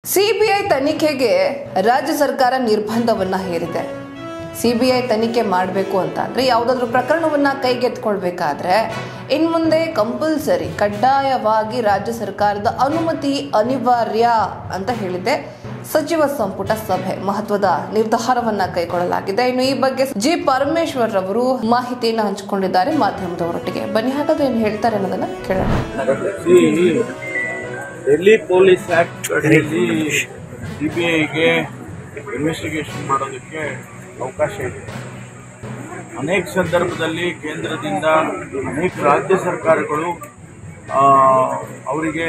CBI ತನಿಖೆಗೆ ರಾಜ್ಯ ಸರ್ಕಾರ ನಿರ್ಬಂಧವನ್ನ ಹೇರಿದೆ ಸಿಬಿಐ ತನಿಖೆ ಮಾಡಬೇಕು ಅಂತ ಅಂದ್ರೆ ಯಾವುದಾದ್ರೂ ಪ್ರಕರಣವನ್ನ ಕೈಗೆತ್ಕೊಳ್ಬೇಕಾದ್ರೆ ಇನ್ ಮುಂದೆ ಕಂಪಲ್ಸರಿ ಕಡ್ಡಾಯವಾಗಿ ರಾಜ್ಯ ಸರ್ಕಾರದ ಅನುಮತಿ ಅನಿವಾರ್ಯ ಅಂತ ಹೇಳಿದೆ ಸಚಿವ ಸಂಪುಟ ಸಭೆ ಮಹತ್ವದ ನಿರ್ಧಾರವನ್ನ ಕೈಗೊಳ್ಳಲಾಗಿದೆ ಇನ್ನು ಈ ಬಗ್ಗೆ ಜಿ ಪರಮೇಶ್ವರ್ ಅವರು ಮಾಹಿತಿಯನ್ನು ಹಂಚಿಕೊಂಡಿದ್ದಾರೆ ಮಾಧ್ಯಮದವರೊಟ್ಟಿಗೆ ಬನ್ನಿ ಹಾಗಾದ್ರೆ ಏನು ಹೇಳ್ತಾರೆ ಅನ್ನೋದನ್ನ ಕೇಳೋಣ ಈ ಡೆಲ್ಲಿ ಪೊಲೀಸ್ ಆಕ್ಟ್ ಅಡಿಯಲ್ಲಿ ಸಿಬಿಐಗೆ ಇನ್ವೆಸ್ಟಿಗೇಷನ್ ಮಾಡೋದಕ್ಕೆ ಅವಕಾಶ ಇದೆ ಅನೇಕ ಸಂದರ್ಭದಲ್ಲಿ ಕೇಂದ್ರದಿಂದ ಅನೇಕ ರಾಜ್ಯ ಸರ್ಕಾರಗಳು ಆ, ಅವರಿಗೆ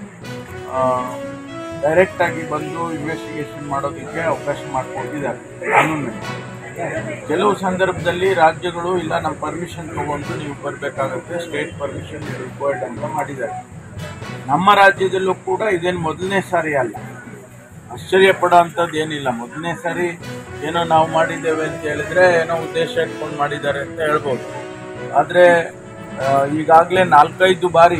ಡೈರೆಕ್ಟಾಗಿ ಬಂದು ಇನ್ವೆಸ್ಟಿಗೇಷನ್ ಮಾಡೋದಕ್ಕೆ ಅವಕಾಶ ಮಾಡಿಕೊಟ್ಟಿದ್ದಾರೆ ಕಾನೂನಲ್ಲಿ ಕೆಲವು ಸಂದರ್ಭದಲ್ಲಿ ರಾಜ್ಯಗಳು ಇಲ್ಲ ನಮ್ಮ ಪರ್ಮಿಷನ್ ತಗೊಂಡು ನೀವು ಬರಬೇಕಾಗುತ್ತೆ ಸ್ಟೇಟ್ ಪರ್ಮಿಷನ್ ರಿಕ್ವೈರ್ಡ್ ಅಂತ ಮಾಡಿದ್ದಾರೆ ನಮ್ಮ ರಾಜ್ಯದಲ್ಲೂ ಕೂಡ ಇದೇನು ಮೊದಲನೇ ಸಾರಿ ಅಲ್ಲ ಆಶ್ಚರ್ಯ ಪಡೋ ಅಂಥದ್ದು ಏನಿಲ್ಲ ಮೊದಲನೇ ಸಾರಿ ಏನೋ ನಾವು ಮಾಡಿದ್ದೇವೆ ಅಂತ ಹೇಳಿದ್ರೆ ಏನೋ ಉದ್ದೇಶ ಇಟ್ಕೊಂಡು ಮಾಡಿದ್ದಾರೆ ಅಂತ ಹೇಳ್ಬೋದು ಆದರೆ ಈಗಾಗಲೇ ನಾಲ್ಕೈದು ಬಾರಿ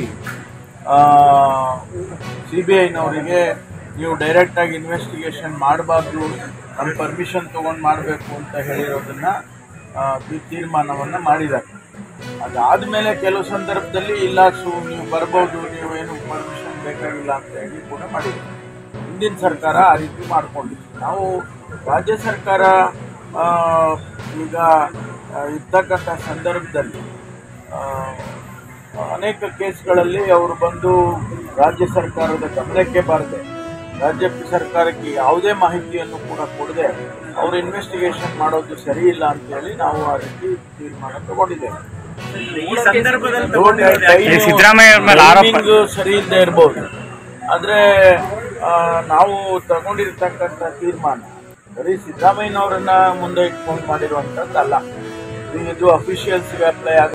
ಸಿ ಬಿ ಐನವರಿಗೆ ನೀವು ಡೈರೆಕ್ಟಾಗಿ ಇನ್ವೆಸ್ಟಿಗೇಷನ್ ಮಾಡಬಾರ್ದು ನಮ್ಮ ಪರ್ಮಿಷನ್ ತೊಗೊಂಡು ಮಾಡಬೇಕು ಅಂತ ಹೇಳಿರೋದನ್ನ ಆ, ತೀ- ತೀರ್ಮಾನವನ್ನು ಮಾಡಿದ್ದಾರೆ ಅದಾದಮೇಲೆ ಕೆಲವು ಸಂದರ್ಭದಲ್ಲಿ ಇಲ್ಲ ಸು ನೀವು ಬರ್ಬೋದು ನೀವು ಏನು ಪರ್ಮಿಷನ್ ಬೇಕಾಗಿಲ್ಲ ಅಂತ ಹೇಳಿ ಕೂಡ ಮಾಡಿದ್ದಾರೆ ಹಿಂದಿನ ಸರ್ಕಾರ ಆ ರೀತಿ ಮಾಡ್ಕೊಂಡಿತ್ತು ನಾವು ರಾಜ್ಯ ಸರ್ಕಾರ ಆ, ಈಗ ಆ, ಇರ್ತಕ್ಕಂಥ ಸಂದರ್ಭದಲ್ಲಿ ಆ, ಅನೇಕ ಕೇಸ್ಗಳಲ್ಲಿ ಅವರು ಬಂದು ರಾಜ್ಯ ಸರ್ಕಾರದ ಗಮನಕ್ಕೆ ಬಾರದೆ ರಾಜ್ಯ ಸರ್ಕಾರಕ್ಕೆ ಯಾವುದೇ ಮಾಹಿತಿಯನ್ನು ಕೂಡ ಕೊಡದೆ ಅವರು ಇನ್ವೆಸ್ಟಿಗೇಷನ್ ಮಾಡೋದು ಸರಿ ಇಲ್ಲ ಅಂತ ಹೇಳಿ ನಾವು ಆ ರೀತಿ ತೀರ್ಮಾನ ತಗೊಂಡಿದ್ದೇವೆ ಈ ಸಂದರ್ಭದಲ್ಲಿ ಟೈಮಿಂಗ್ ಸಿದ್ದರಾಮಯ್ಯ ಅವ್ರ ಮೇಲೆ ಆರೋಪ- ಸರಿ ಇಲ್ಲದೆ ಇರ್ಬೋದು ಆದ್ರೆ ಆ, ನಾವು ತಗೊಂಡಿರ್ತಕ್ಕಂಥ ತೀರ್ಮಾನ ಬರೀ ಸಿದ್ದರಾಮಯ್ಯನವರನ್ನ ಮುಂದೆ ಇಟ್ಕೊಂಡು ಮಾಡಿರುವಂಥದ್ದಲ್ಲ ಇದು ಅಫಿಷಿಯಲ್ಸ್ಗೆ ಅಪ್ಲೈ ಆಗ